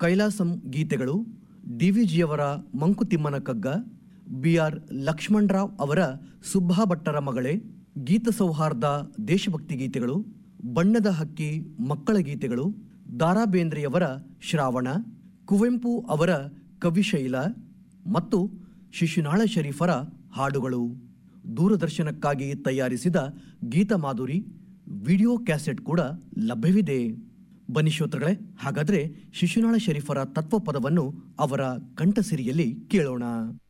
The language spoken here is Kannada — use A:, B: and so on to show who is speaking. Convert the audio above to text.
A: ಕೈಲಾಸಂ ಗೀತೆಗಳು ಡಿವಿಜಿಯವರ ಮಂಕುತಿಮ್ಮನ ಕಗ್ಗ ಬಿ ಆರ್ ಲಕ್ಷ್ಮಣರಾವ್ ಅವರ ಸುಬ್ಬಾ ಭಟ್ಟರ ಮಗಳೇ ಗೀತ ಸೌಹಾರ್ದ ದೇಶಭಕ್ತಿ ಗೀತೆಗಳು ಬಣ್ಣದ ಹಕ್ಕಿ ಮಕ್ಕಳ ಗೀತೆಗಳು ದಾರಾ ಬೇಂದ್ರೆಯವರ ಶ್ರಾವಣ ಕುವೆಂಪು ಅವರ ಕವಿಶೈಲ ಮತ್ತು ಶಿಶುನಾಳ ಶರೀಫರ ಹಾಡುಗಳು ದೂರದರ್ಶನಕ್ಕಾಗಿ ತಯಾರಿಸಿದ ಗೀತಮಾಧುರಿ ವಿಡಿಯೋ ಕ್ಯಾಸೆಟ್ ಕೂಡ ಲಭ್ಯವಿದೆ ಬನ್ನಿ ಶ್ರೋತೃಗಳೇ ಹಾಗಾದ್ರೆ ಶಿಶುನಾಳ ಶರೀಫರ ತತ್ವಪದವನ್ನು ಅವರ ಕಂಠಸಿರಿಯಲ್ಲಿ ಕೇಳೋಣ